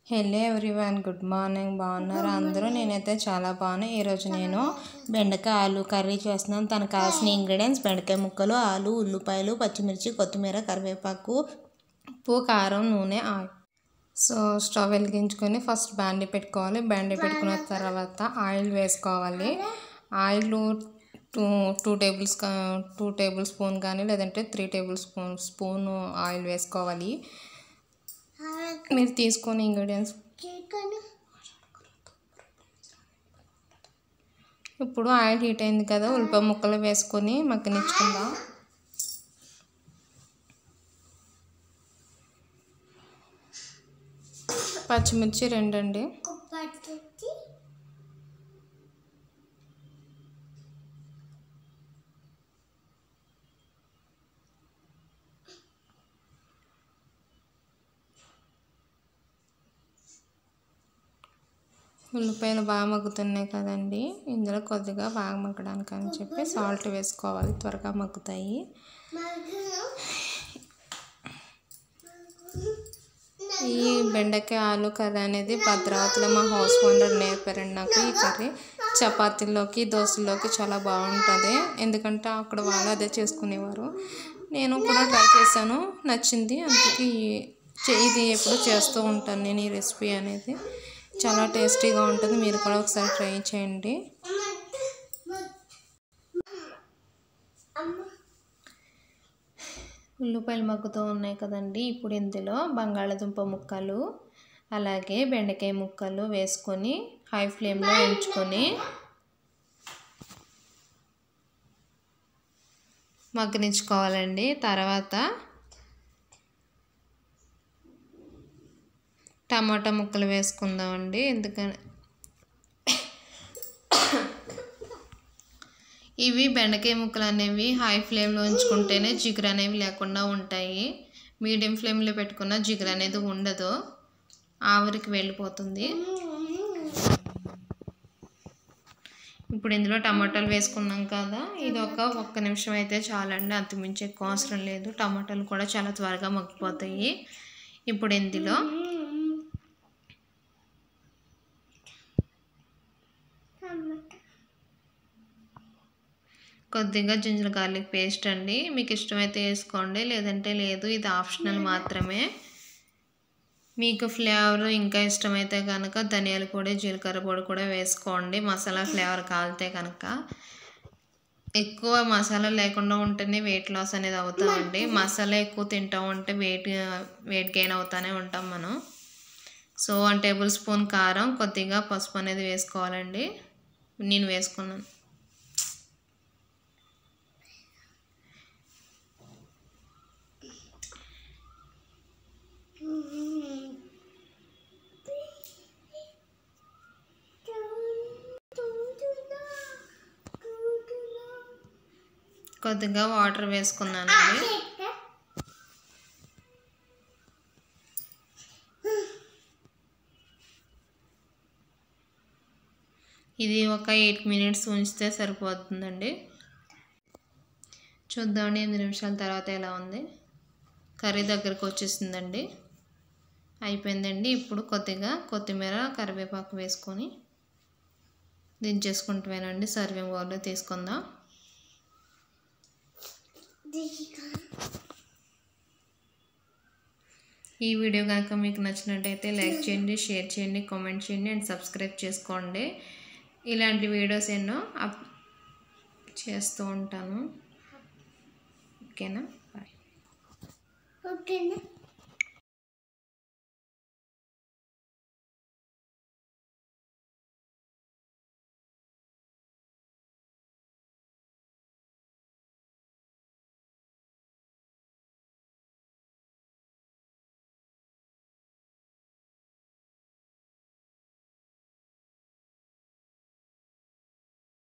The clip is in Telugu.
హలో ఎవ్రీవన్ గుడ్ మార్నింగ్ బాగున్నారా అందరూ నేనైతే చాలా బాగున్నా ఈరోజు నేను బెండకాయ ఆలు కర్రీ చేస్తున్నాను తనకు కావాల్సిన ఇంగ్రీడియంట్స్ బెండకాయ ముక్కలు ఆలు ఉల్లిపాయలు పచ్చిమిర్చి కొత్తిమీర కరివేపాకు ఉప్పు కారం నూనె ఆయిల్ సో స్టవ్ వెలిగించుకొని ఫస్ట్ బ్యాండీ పెట్టుకోవాలి బ్యాండీ పెట్టుకున్న తర్వాత ఆయిల్ వేసుకోవాలి oil two two tables two table spoon కానీ లేదంటే three table spoon spoon oil వేసుకోవాలి మీరు తీసుకొని ఇంగ్రీడియంట్స్ ఇప్పుడు ఆయిల్ హీట్ అయింది కదా ఉల్లిపాయ ముక్కలు వేసుకొని మగ్గనిచ్చుకుందాం పచ్చిమిర్చి రెండండి ఉల్లిపాయలు బాగా మగ్గుతున్నాయి కదండి ఇందులో కొద్దిగా బాగా మగ్గడానికి అని చెప్పి సాల్ట్ వేసుకోవాలి త్వరగా మగ్గుతాయి ఈ బెండకాయ ఆలు కర్రీ అనేది భద్రావతిలో మా హౌస్ ఓనర్ నేర్పారండి నాకు ఈ కర్రీ చపాతీలోకి దోశలోకి చాలా బాగుంటుంది ఎందుకంటే అక్కడ వాళ్ళు అదే చేసుకునేవారు నేను కూడా ట్రై చేశాను నచ్చింది అందుకే ఇది ఎప్పుడు చేస్తూ ఉంటాను నేను ఈ రెసిపీ అనేది చాలా టేస్టీగా ఉంటుంది మీరు కూడా ఒకసారి ట్రై చేయండి ఉల్లిపాయలు మగ్గుతూ ఉన్నాయి కదండి ఇప్పుడు ఇందులో బంగాళదుంప ముక్కలు అలాగే బెండకాయ ముక్కలు వేసుకొని హై ఫ్లేమ్లో ఉంచుకొని మగ్గనించుకోవాలండి తర్వాత టమాటా ముక్కలు వేసుకుందామండి ఎందుకని ఇవి బెండకాయ ముక్కలు అనేవి హై ఫ్లేమ్లో ఉంచుకుంటేనే జిగురు అనేవి లేకుండా ఉంటాయి మీడియం ఫ్లేమ్లో పెట్టుకున్న జిగురు అనేది ఉండదు ఆవిరికి వెళ్ళిపోతుంది ఇప్పుడు ఇందులో టమాటాలు వేసుకున్నాం కదా ఇది ఒక ఒక్క నిమిషం అయితే చాలండి అంతకుమించి ఎక్కువ అవసరం లేదు టమాటాలు కూడా చాలా త్వరగా మగ్గిపోతాయి ఇప్పుడు ఇందులో కొద్దిగా జింజర్ గార్లిక్ పేస్ట్ అండి మీకు ఇష్టమైతే వేసుకోండి లేదంటే లేదు ఇది ఆప్షనల్ మాత్రమే మీకు ఫ్లేవర్ ఇంకా ఇష్టమైతే కనుక ధనియాల పొడి జీలకర్ర పొడి కూడా వేసుకోండి మసాలా ఫ్లేవర్ కాలితే కనుక ఎక్కువ మసాలా లేకుండా ఉంటేనే వెయిట్ లాస్ అనేది అవుతామండి మసాలా ఎక్కువ తింటా ఉంటే వెయిట్ వెయిట్ గెయిన్ అవుతానే ఉంటాం మనం సో వన్ టేబుల్ స్పూన్ కారం కొద్దిగా పసుపు అనేది వేసుకోవాలండి నేను వేసుకున్నాను కొద్దిగా వాటర్ వేసుకున్నానండి ఇది ఒక ఎయిట్ మినిట్స్ ఉంచితే సరిపోతుందండి చూద్దామండి ఎనిమిది నిమిషాల తర్వాత ఎలా ఉంది కర్రీ దగ్గరకు వచ్చేసిందండి అయిపోయిందండి ఇప్పుడు కొద్దిగా కొత్తిమీర కరివేపాకు వేసుకొని దించేసుకుంటున్నానండి సర్వింగ్ బౌల్లో తీసుకుందాం ఈ వీడియో కనుక మీకు నచ్చినట్టయితే లైక్ చేయండి షేర్ చేయండి కామెంట్ చేయండి అండ్ సబ్స్క్రైబ్ చేసుకోండి ఇలాంటి వీడియోస్ ఎన్నో అప్ చేస్తూ ఉంటాను ఓకేనా బాయ్ ఓకేనా